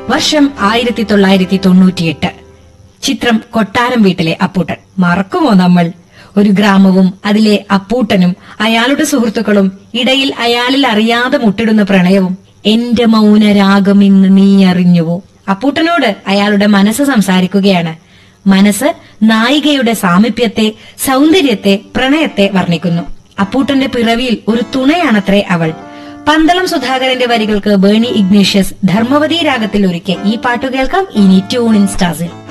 വർഷം ആയിരത്തി തൊള്ളായിരത്തി തൊണ്ണൂറ്റിയെട്ട് ചിത്രം കൊട്ടാരം വീട്ടിലെ അപ്പൂട്ടൻ മറക്കുമോ നമ്മൾ ഒരു ഗ്രാമവും അതിലെ അപ്പൂട്ടനും അയാളുടെ സുഹൃത്തുക്കളും ഇടയിൽ അയാളിൽ അറിയാതെ മുട്ടിടുന്ന പ്രണയവും എന്റെ മൗനരാഗം ഇന്ന് നീ അറിഞ്ഞുവോ അപ്പൂട്ടനോട് അയാളുടെ മനസ്സ് സംസാരിക്കുകയാണ് മനസ്സ് നായികയുടെ സാമീപ്യത്തെ സൗന്ദര്യത്തെ പ്രണയത്തെ വർണ്ണിക്കുന്നു അപ്പൂട്ടന്റെ പിറവിയിൽ ഒരു തുണയാണത്രേ അവൾ പന്തളം സുധാകരന്റെ വരികൾക്ക് ബേണി ഇഗ്നേഷ്യസ് ധർമ്മവതി രാഗത്തിൽ ഒരുക്കിയ ഈ പാട്ടു കേൾക്കാം ഇനി ട്യൂൺ ഇൻ സ്റ്റാസിൽ